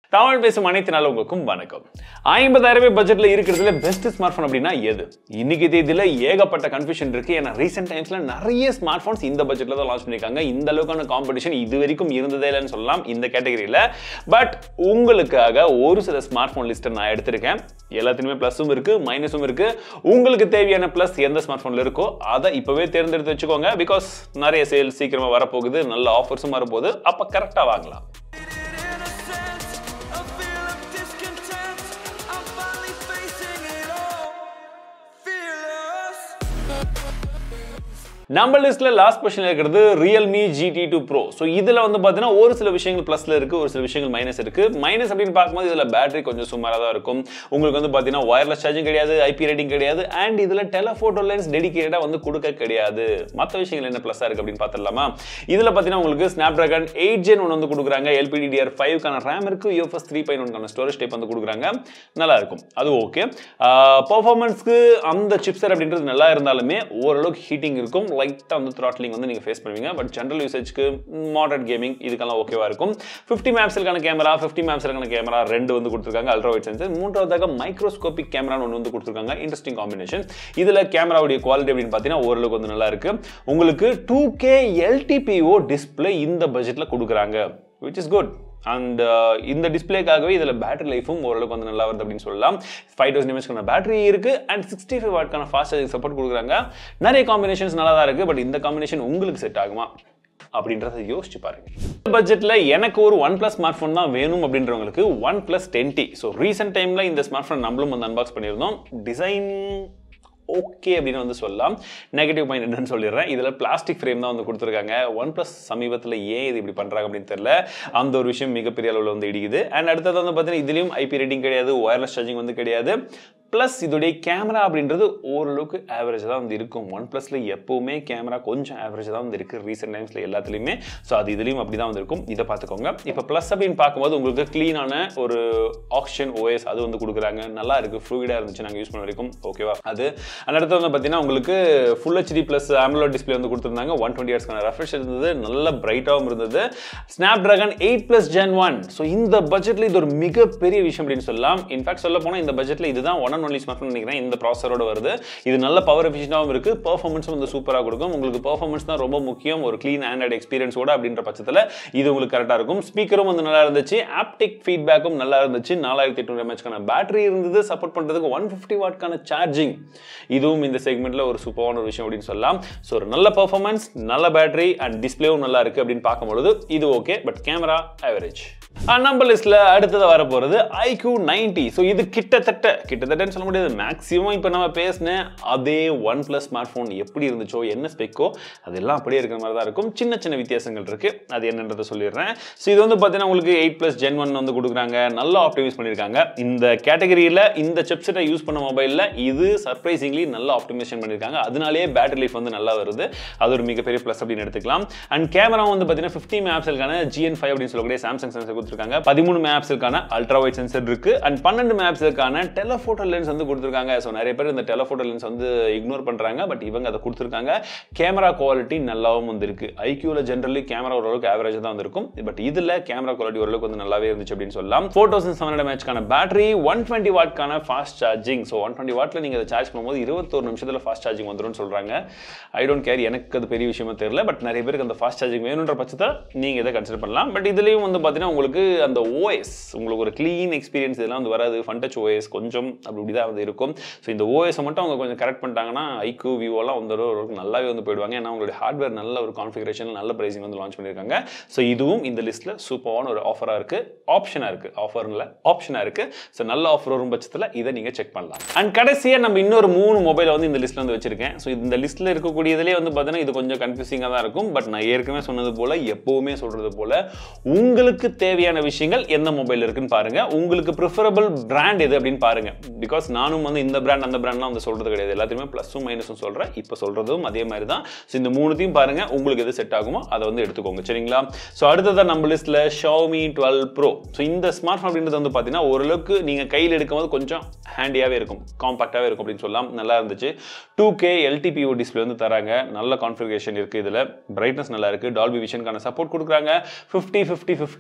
தமிழ் பேசும் அனைத்து நல்லவங்களுக்கும் வணக்கம் ஐம்பதாயிரம் ரூபாய் பட்ஜெட்ல இருக்கிறதுல பெஸ்ட் ஸ்மார்ட் ஃபோன் அப்படின்னா எது இன்னைக்கு தேதியில ஏகப்பட்ட கன்ஃபியூஷன் இருக்கு ஏன்னா ரீசெண்ட் டைம்ஸ்ல நிறைய ஸ்மார்ட் ஃபோன்ஸ் இந்த பட்ஜெட்ல தான் லான்ச் பண்ணிருக்காங்க இந்த அளவுக்கான காம்படிஷன் இது வரைக்கும் இருந்ததே இல்லைன்னு சொல்லலாம் இந்த கேட்டகரியில பட் உங்களுக்காக ஒரு சில ஸ்மார்ட் ஃபோன் லிஸ்ட்டை நான் எடுத்திருக்கேன் எல்லாத்துலயுமே ப்ளஸும் இருக்கு மைனஸும் இருக்கு உங்களுக்கு தேவையான ப்ளஸ் எந்த ஸ்மார்ட் ஃபோன்ல இருக்கோ அதை இப்பவே தேர்ந்தெடுத்து வச்சுக்கோங்க பிகாஸ் நிறைய சேல் சீக்கிரமா வரப்போகுது நல்ல ஆஃபர்ஸும் வரப்போகுது அப்ப கரெக்டா வாங்கலாம் In a sense, a feel of discontent. I'm finally facing it all. Fearless. நம்ம லிஸ்ட்ல லாஸ்ட் பொசிஷன் இருக்கிறது Realme GT two Pro so இதுல வந்து பார்த்தீங்கன்னா ஒரு சில விஷயங்கள் ப்ளஸ்ல இருக்கு ஒரு சில விஷயங்கள் மைனஸ் இருக்கு மைனஸ் அப்படின்னு பார்க்கும்போது இதுல பேட்டரி கொஞ்சம் சுமாராக தான் இருக்கும் உங்களுக்கு வந்து பார்த்தீங்கன்னா ஒயர்லெஸ் சார்ஜிங் கிடையாது ஐபி ரேட்டிங் கிடையாது அண்ட் இதுல டெலஃபோட்டோ லென்ஸ் டெடிகேட்டடாக வந்து கொடுக்க கிடையாது மற்ற விஷயங்கள் என்ன ப்ளஸ்ஸாக இருக்கு அப்படின்னு பார்த்துடலாமா இதுல பார்த்தீங்கன்னா உங்களுக்கு ஸ்னாப் ட்ராகன் எயிட் ஜென் ஒன்று வந்து கொடுக்குறாங்க எல்பிடிடிஆர் ஃபைவ்க்கான ரேம் இருக்கு யூஎஃப்எஸ் த்ரீ பாயிண்ட் ஒன்க்கான ஸ்டோரேஜ் டைப் வந்து கொடுக்குறாங்க நல்லா இருக்கும் அது ஓகே பர்ஃபார்மன்ஸ்க்கு அந்த சிப்சர் அப்படின்றது நல்லா இருந்தாலுமே ஓரளவுக்கு ஹீட்டிங் இருக்கும் லைட்டாக வந்து த்ராட்லிங் வந்து நீங்கள் ஃபேஸ் பண்ணுவீங்க பட் ஜென்ரல் யூசேஜ்க்கு மாடர்ட் கேமிங் இதுக்கெல்லாம் ஓகேவா இருக்கும் ஃபிஃப்டி மேப்ஸுக்கான கேமரா ஃபிஃப்டி மேப்ஸுக்கான கேமரா ரெண்டு வந்து கொடுத்துருக்காங்க அல்ட்ரா வைட் சென்சர் மூன்றாவதாக மைக்ரோஸ்கோபிக் கேமரா ஒன்று வந்து கொடுத்துருக்காங்க இன்ட்ரெஸ்டிங் காம்பினேஷன் இதில் கேமராவுடைய குவாலிட்டி அப்படின்னு பார்த்தீங்கன்னா ஓரளவுக்கு வந்து நல்லா இருக்கு உங்களுக்கு டூ கே எல்டிபிஓ டிஸ்பிளே இந்த பட்ஜெட்டில் கொடுக்குறாங்க விச் இஸ் குட் அண்ட் இந்த டிஸ்பிளேக்காகவே இதில் பேட்டரி லைஃபும் ஓரளவுக்கு வந்து நல்லா வருது அப்படின்னு சொல்லலாம் ஃபைவ் தௌசண்ட் எம்எஸ்க்கான பேட்டரி இருக்கு அண்ட் சிக்ஸ்டி ஃபைவ் வாட்க்கான ஃபாஸ்ட் சார்ஜிங் சப்போர்ட் கொடுக்குறாங்க நிறைய காம்பினேஷன்ஸ் நல்லா தான் இருக்கு பட் இந்த காம்பினேஷன் உங்களுக்கு செட் ஆகுமா அப்படின்றத யோசிச்சு பாருங்க இந்த பட்ஜெட்ல எனக்கு ஒரு ஒன் பிளஸ் ஸ்மார்ட் ஃபோன் தான் வேணும் அப்படின்றவங்களுக்கு one plus ten T so recent டைம்ல இந்த ஸ்மார்ட் ஃபோன் நம்மளும் வந்து அன்பாக்ஸ் பண்ணியிருந்தோம் டிசைன் ஓகே அப்படின்னு வந்து சொல்லலாம் நெகட்டிவ் பாயிண்ட் என்னன்னு சொல்லிடுறேன் இதில் பிளாஸ்டிக் ஃப்ரேம் தான் வந்து கொடுத்துருக்காங்க ஒன் ப்ளஸ் சமீபத்தில் ஏன் இது இப்படி பண்ணுறாங்க அப்படின்னு தெரியல அந்த ஒரு விஷயம் மிகப்பெரிய அளவில் வந்து இடிக்குது அண்ட் அடுத்தது வந்து பார்த்தீங்கன்னா இதுலேயும் ஐபி ரேட்டிங் கிடையாது ஒயர்லெஸ் சார்ஜிங் வந்து கிடையாது ப்ளஸ் இதோடைய கேமரா அப்படின்றது ஓரளவுக்கு ஆவரேஜ் தான் வந்து இருக்கும் ஒன் ப்ளஸில் எப்போவுமே கேமரா கொஞ்சம் ஆவரேஜ் தான் வந்து இருக்குது ரீசெண்ட் டைம்ஸில் எல்லாத்துலேயுமே ஸோ அது இதுலேயும் அப்படி தான் வந்து இருக்கும் இதை பார்த்துக்கோங்க இப்போ ப்ளஸ் அப்படின்னு பார்க்கும்போது உங்களுக்கு க்ளீனான ஒரு ஆக்ஷன் ஓஎஸ் அது வந்து கொடுக்குறாங்க நல்லா இருக்குது ஃப்ளூயிடாக இருந்துச்சு நாங்கள் யூஸ் பண்ண வரைக்கும் ஓகேவா அது அண்ட் அடுத்து வந்து பார்த்தீங்கன்னா உங்களுக்கு full HD plus AMOLED display வந்து கொடுத்துருந்தாங்க ஒன் டுவெண்ட்டி இயர்ஸ்க்கான ரெஃப்ரெஷ் இருந்தது நல்ல பிரைட்டாகவும் இருந்தது Snapdragon eight plus gen one so இந்த பட்ஜெட்டில் இது ஒரு மிகப்பெரிய விஷயம் அப்படின்னு சொல்லலாம் இன்ஃபேக்ட் சொல்ல போனால் இந்த பட்ஜெட்டில் இதுதான் one and only smart phone நினைக்கிறேன் இந்த ப்ராசரோட வருது இது நல்ல பவர் எஃபிஷியண்டாகவும் இருக்குது பர்ஃபார்மன்ஸும் வந்து சூப்பராக கொடுக்கும் உங்களுக்கு பர்ஃபார்மன்ஸ் தான் ரொம்ப முக்கியம் ஒரு க்ளீன் ஆண்ட்ராய்டு எக்ஸ்பீரியன்ஸோட அப்படின்ற பட்சத்தில் இது உங்களுக்கு கரெக்டாக இருக்கும் ஸ்பீக்கரும் வந்து நல்லா இருந்துச்சு ஆப்டிக் ஃபீட்பேக்கும் நல்லா இருந்துச்சு நாலாயிரத்தி எட்நூறு எம்ஹெச்க்கான பேட்டரி இருந்தது சப்போர்ட் பண்ணுறதுக்கு ஒன் ஃபிஃப்டி வாட்க்கான சார்ஜிங் இதுவும் இந்த செக்மெண்ட்ல ஒரு சூப்பரான ஒரு விஷயம் அப்படின்னு சொல்லலாம் ஸோ ஒரு நல்ல பர்ஃபார்மன்ஸ் நல்ல பேட்டரி அண்ட் டிஸ்பிளேவும் நல்லா இருக்கு அப்படின்னு பார்க்கும்பொழுது இது ஓகே பட் கேமரா ஆவரேஜ் நம்ம லிஸ்ட்ல அடுத்தது வர போறது ஐக்யூ நைன்டி ஸோ இது கிட்டத்தட்ட கிட்டத்தட்டன்னு சொல்ல முடியாது மேக்ஸிமம் இப்போ நம்ம பேசின அதே ஒன் பிளஸ் ஸ்மார்ட் ஃபோன் எப்படி இருந்துச்சோ என்ன ஸ்பெக்கோ அதெல்லாம் அப்படியே இருக்கிற மாதிரி தான் இருக்கும் சின்ன சின்ன வித்தியாசங்கள் இருக்கு அது என்னன்றதை சொல்லிடுறேன் ஸோ இது வந்து பார்த்தீங்கன்னா உங்களுக்கு எயிட் பிளஸ் ஜென் ஒன் வந்து கொடுக்குறாங்க நல்லா ஆப்டிமைஸ் பண்ணியிருக்காங்க இந்த கேட்டகரியில் இந்த செப்செட்டை யூஸ் பண்ண மொபைலில் இது சர்ப்ரைசிங்லி நல்லா ஆப்டிமைசேஷன் பண்ணியிருக்காங்க அதனாலேயே பேட்டரி லைஃப் வந்து நல்லா வருது அது ஒரு மிகப்பெரிய ப்ளஸ் அப்படின்னு எடுத்துக்கலாம் அண்ட் கேமரா வந்து பார்த்தீங்கன்னா ஃபிஃப்டி மேப்ஸுக்கான ஜிஎன் ஃபைவ் அப்படின்னு சொல்லக்கூடிய சாம்சங் சென்சர் கொடுத்துருக்காங்க பதிமூணு மேப்ஸுக்கான அல்ட்ரா வைட் சென்சர் இருக்கு அண்ட் பன்னெண்டு மேப்ஸுக்கான டெலஃபோட்டோ லென்ஸ் வந்து கொடுத்துருக்காங்க ஸோ நிறைய பேர் இந்த டெலஃபோட்டோ லென்ஸ் வந்து இக்னோர் பண்ணுறாங்க பட் இவங்க அதை கொடுத்துருக்காங்க கேமரா குவாலிட்டி நல்லாவும் வந்து இருக்கு ஐக்யூவில் ஜென்ரலி கேமரா ஓரளவுக்கு ஆவரேஜ் தான் வந்திருக்கும் பட் இதில் கேமரா குவாலிட்டி ஓரளவுக்கு வந்து நல்லாவே இருந்துச்சு அப்படின்னு சொல்லலாம் ஃபோர் தௌசண்ட் செவன் ஹண்ட்ரட் மேட்ச்க்கான பேட்டரி ஒன் டுவெண்ட்டி வாட்க்கான fast charging so one twenty வாட்டில் நீங்கள் அதை சார்ஜ் பண்ணும்போது இருபத்தொரு நிமிஷத்தில் ஃபாஸ்ட் சார்ஜிங் வந்துரும்னு சொல்கிறாங்க ஐ டோன்ட் கேர் எனக்கு அது பெரிய விஷயமா தெரியல பட் நிறைய பேருக்கு அந்த ஃபாஸ்ட் சார்ஜிங் வேணுன்ற பட்சத்தில் நீங்கள் இதை கன்சிடர் பண்ணலாம் பட் இதுலேயும் வந்து பார்த்தீங்கன்னா உங்களுக்கு அந்த ஓஎஸ் உங்களுக்கு ஒரு க்ளீன் எக்ஸ்பீரியன்ஸ் இதெல்லாம் வந்து வராது ஃபன் டச் ஓஎஸ் கொஞ்சம் அப்படி இப்படி தான் வந்து இருக்கும் ஸோ இந்த ஓஎஸை மட்டும் அவங்க கொஞ்சம் கரெக்ட் பண்ணிட்டாங்கன்னா ஐக்கு விவோலாம் வந்து ஓரளவுக்கு நல்லாவே வந்து போயிடுவாங்க ஏன்னா உங்களுடைய ஹார்ட்வேர் நல்ல ஒரு கான்ஃபிகரேஷன் நல்ல ப்ரைசிங் வந்து லான்ச் பண்ணியிருக்காங்க ஸோ இதுவும் இந்த லிஸ்ட்டில் சூப்பரான ஒரு ஆஃபராக இருக்குது ஆப்ஷனாக இருக்குது ஆஃபர்ல ஆப்ஷனாக இருக்குது ஸோ நல்ல ஆஃபர் வரும் பட்சத்தில் இதை நீங்கள் செக் பண்ணலாம் அண்ட் கடைசியாக நம்ம இன்னொரு மூணு மொபைலை வந்து இந்த லிஸ்ட்டில் வந்து வச்சிருக்கேன் ஸோ இந்த லிஸ்ட்டில் இருக்கக்கூடியதுலேயே வந்து பார்த்தீங்கன்னா இது கொஞ்சம் கன்ஃபியூசிங்காக தான் இருக்கும் பட் நான் ஏற்கனவே சொன்னது போல் எப்போவுமே சொல்கிறது போல் உங்களுக்கு தேவையான விஷயங்கள் எந்த மொபைல் இருக்குன்னு பாருங்க உங்களுக்கு ப்ரிஃபரபிள் பிராண்ட் எது அப்படின்னு பாருங்க பிகாஸ் நானும் வந்து இந்த பிராண்ட் அந்த பிராண்ட்லாம் வந்து சொல்றது கிடையாது எல்லாத்தையுமே ப்ளஸும் மைனஸும் சொல்றேன் இப்போ சொல்றதும் அதே மாதிரி தான் ஸோ இந்த மூணுத்தையும் பாருங்க உங்களுக்கு எது செட் ஆகுமோ அதை வந்து எடுத்துக்கோங்க சரிங்களா ஸோ அடுத்ததான் நம்ம லிஸ்ட்ல ஷாமி டுவெல் ப்ரோ ஸோ இந்த ஸ்மார்ட் ஃபோன் அப்படின்றது வந்து பார்த்தீங்கன்னா ஓரளவுக்கு நீங்க கையில் எடுக்கும்போது கொஞ்சம் ஹேண்டியாகவே இருக்கும் காம்பாக்டாகவே இருக்கும் அப்படின்னு சொல்லலாம் நல்லா இருந்துச்சு டூ கே எல்டிபிஓ டிஸ்பிளே வந்து தராங்க நல்ல கான்ஃபிகரேஷன் இருக்குது இதில் பிரைட்னஸ் நல்லா இருக்குது டால்பி விஷனுக்கான சப்போர்ட் கொடுக்குறாங்க ஃபிஃப்டி ஃபிஃப்டி ஃபிஃப்டி அப்படின்னு சொல்லக்கூடிய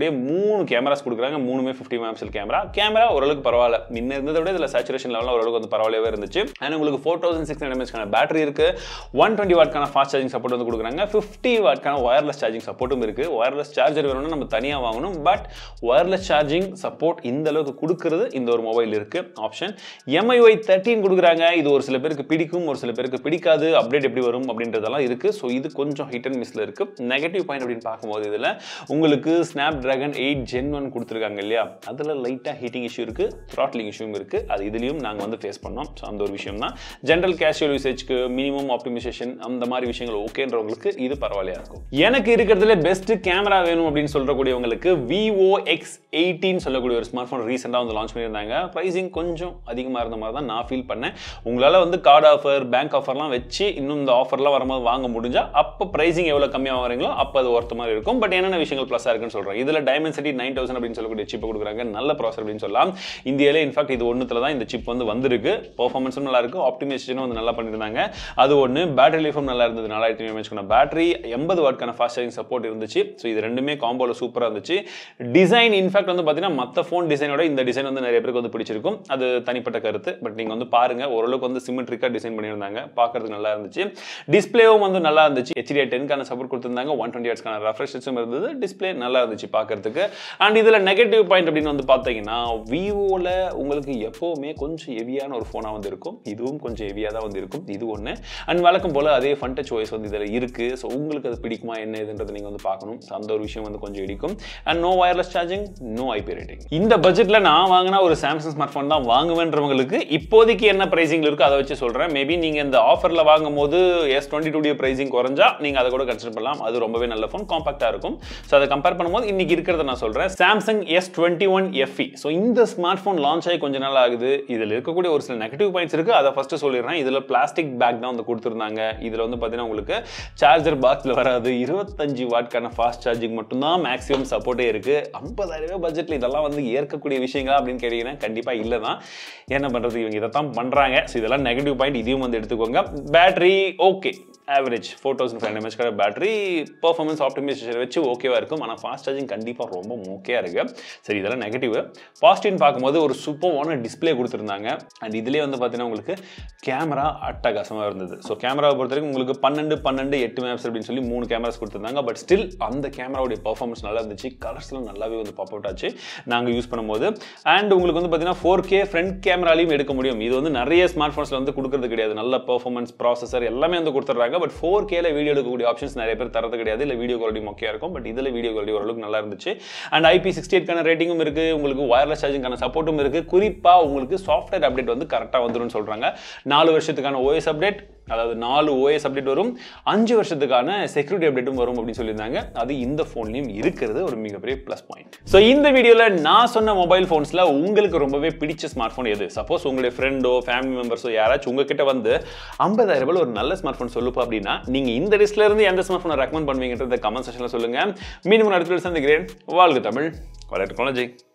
இருக்கக்கூடிய மூணு கேமராஸ் கொடுக்குறாங்க மூணுமே ஃபிஃப்டி மெகாபிக்சல் கேமரா கேமரா ஓரளவுக்கு பரவாயில்ல முன்ன இருந்ததை விட இதில் சேச்சுரேஷன் லெவலில் ஓரளவுக்கு வந்து பரவாயில்லவே இருந்துச்சு அண்ட் உங்களுக்கு ஃபோர் தௌசண்ட் சிக்ஸ் ஹண்ட்ரட் எம்எஸ்க்கான பேட்டரி இருக்கு ஒன் டுவெண்ட்டி வாட்க்கான ஃபாஸ்ட் சார்ஜிங் சப்போர்ட் வந்து கொடுக்குறாங்க ஃபிஃப்டி வாட்க்கான ஒயர்லெஸ் சார்ஜிங் சப்போர்ட்டும் இருக்கு ஒயர்லெஸ் சார்ஜர் வேணும்னா நம்ம தனியாக வாங்கணும் பட் ஒயர்லெஸ் சார்ஜிங் சப்போர்ட் இந்த அளவுக்கு கொடுக்குறது இந்த ஒரு மொபைல் இருக்கு ஆப்ஷன் எம்ஐஒய் தேர்ட்டின் கொடுக்குறாங்க இது ஒரு சில பேருக்கு பிடிக்கும் ஒரு சில பேருக்கு பிடிக்காது அப்டேட் எப்படி வரும் அப்படின்றதெல்லாம் இருக்கு ஸோ இது கொஞ்சம் ஹிட் அண்ட் மிஸ்ல இருக்கு நெகட்டிவ் பாயிண்ட் அப்படின்னு பார்க்கும்போது இதில் உங்களுக்கு Snapdragon eight gen one கொடுத்துருக்காங்க இல்லையா அதில் லைட்டாக ஹீட்டிங் இஷ்யூ இருக்கு த்ராட்லிங் இஷ்யூவும் இருக்கு அது இதுலயும் நாங்கள் வந்து ஃபேஸ் பண்ணோம் ஸோ அந்த ஒரு விஷயம் தான் ஜென்ரல் கேஷுவல் யூசேஜ்க்கு மினிமம் ஆப்டிமைசேஷன் அந்த மாதிரி விஷயங்கள் ஓகேன்றவங்களுக்கு இது பரவாயில்லையா இருக்கும் எனக்கு இருக்கிறதுல பெஸ்ட் கேமரா வேணும் அப்படின்னு சொல்றக்கூடியவங்களுக்கு விவோ எக்ஸ் எயிட்டின்னு சொல்லக்கூடிய ஒரு ஸ்மார்ட் ஃபோன் ரீசெண்டாக வந்து லான்ச் பண்ணியிருந்தாங்க ப்ரைஸிங் கொஞ்சம் அதிகமாக இருந்த மாதிரி தான் நான் ஃபீல் பண்ணேன் உங்களால் வந்து கார்டு ஆஃபர் பேங்க் ஆஃபர்லாம் வச்சு இன்னும் இந்த ஆஃபர்லாம் வரும்போது வாங்க முடிஞ்சா அப்போ ப்ரைஸிங் எவ்வளோ கம்மியாக வாங்குறீங்களோ அப்போ அது ஒருத்த மாதிரி இருக்கும் பட் என்னென்ன விஷயங்கள் ப்ளஸ்ஸாக இருக்குன்னு சொல்கிறேன் இதில் டைமென்சிட்டி நைன் தௌசண்ட் அப்படின்னு சொல்லக்கூடிய சிப்பை கொடுக்குறாங்க நல்ல ப்ராசர் அப்படின்னு சொல்லலாம் இந்தியாவிலே இன்ஃபேக்ட் இது ஒன்றுத்துல தான் இந்த சிப் வந்து வந்திருக்கு பர்ஃபார்மன்ஸும் நல்லா இருக்கு ஆப்டிமைசேஷனும் வந்து நல்லா பண்ணியிருந்தாங்க அது ஒன்று பேட்டரி லைஃபும் நல்லா இருந்தது நாலாயிரத்தி எம்ஏஹெச்க்கான பேட்டரி எண்பது வாட்க்கான ஃபாஸ்ட் சார்ஜிங் சப்போர்ட் இருந்துச்சு ஸோ இது ரெண்டுமே காம்போல சூப்பராக இருந்துச்சு டிசைன் இன்ஃபேக்ட் வந்து பார்த்தீங்கன்னா மற்ற ஃபோன் டிசைனோட இந்த டிசைன் வந்து நிறைய பேருக்கு வந்து பிடிச்சிருக்கும் அது தனிப்பட்ட கருத்து பட் நீங்கள் வந்து பாருங்க ஓரளவுக்கு வந்து சிமெட்ரிக்காக டிசைன் பண்ணியிருந்தாங்க பார்க்கறதுக்கு நல்லா இருந்துச்சு டிஸ்பிளேவும் வந்து நல்லா இருந்துச்சு ஹெச்டிஐ டென்க்கான சப்போர்ட் கொடுத்துருந்தாங்க ஒன் டுவெண்ட்டி ஹெட்ஸ்க்கான ரெஃப்ரெஷன்ஸும் இருந்தது டிஸ்பிளே நல்லா இருந்துச்சு பார்க்கறதுக்கு அண்ட் இதில் நெகட்டிவ் பாயிண்ட் அப்படின்னு வந்து பார்த்தீங்கன்னா விவோவில் உங்களுக்கு எப்போவுமே கொஞ்சம் ஹெவியான ஒரு ஃபோனாக வந்து இருக்கும் இதுவும் கொஞ்சம் ஹெவியாக தான் வந்து இருக்கும் இது ஒன்று அண்ட் வழக்கம் போல் அதே ஃபன் டச் ஓஎஸ் வந்து இதில் இருக்குது ஸோ உங்களுக்கு அது பிடிக்குமா என்ன இதுன்றதை நீங்கள் வந்து பார்க்கணும் So, அந்த ஒரு விஷயம் வந்து கொஞ்சம் இடிக்கும் and no wireless charging no IP rating இந்த பட்ஜெட்டில் நான் வாங்கினா ஒரு சாம்சங் ஸ்மார்ட் ஃபோன் தான் வாங்குவேன்றவங்களுக்கு இப்போதைக்கு என்ன ப்ரைசிங் இருக்கோ அதை வச்சு சொல்கிறேன் மேபி நீங்கள் இந்த ஆஃபரில் வாங்கும் போது S twenty two the pricing குறைஞ்சா நீங்கள் அதை கூட கன்சிடர் பண்ணலாம் அது ரொம்பவே நல்ல ஃபோன் காம்பாக்டாக இருக்கும் ஸோ அதை கம்பேர் பண்ணும்போது இன்னைக்கு இருக்கிறத நான் சொல்கிறேன் Samsung S twenty one FE so இந்த ஸ்மார்ட் ஃபோன் லான்ச் ஆகி கொஞ்ச நாள் ஆகுது இதில் இருக்கக்கூடிய ஒரு சில நெகட்டிவ் பாயிண்ட்ஸ் இருக்குது அதை ஃபஸ்ட்டு சொல்லிடுறேன் இதில் பிளாஸ்டிக் பேக் தான் வந்து கொடுத்துருந்தாங்க இதில் வந்து பார்த்தீங்கன்னா உங்களுக்கு சார்ஜர் பாக்ஸில் வராது இருபத்தஞ்சு வாட்க்கான ஃபாஸ்ட் சார்ஜிங் மட்டும்தான் மேக்ஸிமம் சப்போர்ட்டே இருக்குது ஐம்பதாயிரம் ரூபாய் பட்ஜெட்டில் இதெல்லாம் வந்து ஏற்கக்கூடிய விஷயங்களா அப்படின்னு கேட்டீங்கன்னா கண்டிப்பாக இல்லை தான் என்ன பண்ணுறது இவங்க இதை தான் பண்ணுறாங்க ஸோ இதெல்லாம் நெகட்டிவ் பாயிண்ட் இதையும் வந்து எடுத்துக்கோங்க battery okay average four thousand five MH battery performance optimization வச்சு ஓகேவா இருக்கும் ஆனால் ஃபாஸ்ட் சார்ஜிங் கண்டிப்பாக ரொம்ப மோக்கையாக இருக்கு சரி இதெல்லாம் நெகட்டிவ் பாசிட்டிவ்னு பார்க்கும்போது ஒரு சூப்பரான டிஸ்ப்ளே கொடுத்துருந்தாங்க அண்ட் இதுலேயே வந்து பார்த்தீங்கன்னா உங்களுக்கு கேமரா அட்டகாசமாக இருந்தது ஸோ கேமராவை பொறுத்த வரைக்கும் உங்களுக்கு பன்னெண்டு பன்னெண்டு எட்டு மேப்ஸ் அப்படின்னு சொல்லி மூணு கேமராஸ் கொடுத்துருந்தாங்க பட் ஸ்டில் அந்த கேமராவுடைய பர்ஃபார்மன்ஸ் நல்லா இருந்துச்சு கலர்ஸ்லாம் நல்லாவே வந்து பாப் அவுட் ஆச்சு நாங்கள் யூஸ் பண்ணும்போது அண்ட் உங்களுக்கு வந்து பார்த்தீங்கன்னா ஃபோர் கே ஃப்ரண்ட் கேமராலையும் எடுக்க முடியும் இது வந்து நிறைய ஸ்மார்ட் ஃபோன்ஸில் வந்து கொடுக்கறது கிடையாது நல்ல பர்ஃபார்மன்ஸ் ப்ராசஸர் எல்லாமே வந்து கொடுத்துட்றாங்க பட் ஃபோர் கேல வீடியோ எடுக்கக்கூடிய ஆப்ஷன்ஸ் நிறைய பேர் தரது கிடையாது இல்லை வீடியோ குவாலிட்டி மொக்கையாக இருக்கும் பட் இதில் வீடியோ குவாலிட்டி ஓரளவுக்கு நல்லா இருந்துச்சு அண்ட் ஐபி சிக்ஸ்டி எயிட்கான ரேட்டிங்கும் இருக்குது உங்களுக்கு ஒயர்லெஸ் சார்ஜிங்கான சப்போர்ட்டும் இருக்குது குறிப்பாக உங்களுக்கு சாஃப்ட்வேர் அப்டேட் வந்து கரெக்டாக வந்துரும்னு சொல்கிறாங்க நாலு வருஷத்துக்கான ஓஎஸ் அப்டேட் அதாவது நாலு ஓஎஸ் அப்டேட் வரும் அஞ்சு வருஷத்துக்கான செக்யூரிட்டி அப்டேட்டும் வரும் அப்படின்னு சொல்லியிருந்தாங்க அது இந்த ஃபோன்லையும் இருக்கிறது ஒரு மிகப்பெரிய ப்ளஸ் பாயிண்ட் ஸோ இந்த வீடியோவில் நான் சொன்ன மொபைல் ஃபோன்ஸில் உங்களுக்கு ரொம்பவே பிடிச்ச ஸ்மார்ட் ஃபோன் எது சப்போஸ் உங்களுடைய ஃப்ரெண்டோ ஃபேமிலி மெம்பர்ஸோ யாராச்சும் உங்ககிட்ட வந்து ஐம்பதாயிரம் ரூபாய் ஒரு நல்ல ஸ்மார்ட் ஃபோன் சொல்லுப்பா அப்படின்னா நீங்கள் இந்த லிஸ்ட்ல இருந்து எந்த ஸ்மார்ட் ஃபோனை ரெக்கமெண்ட் பண்ணுவீங்கன்றத கமெண்ட் செக்ஷனில் சொல்லுங்கள் மீண்டும் அடுத்த சந்திக்கிறேன் வாழ்க தமிழ் வளர்த்து டெக்னாலஜி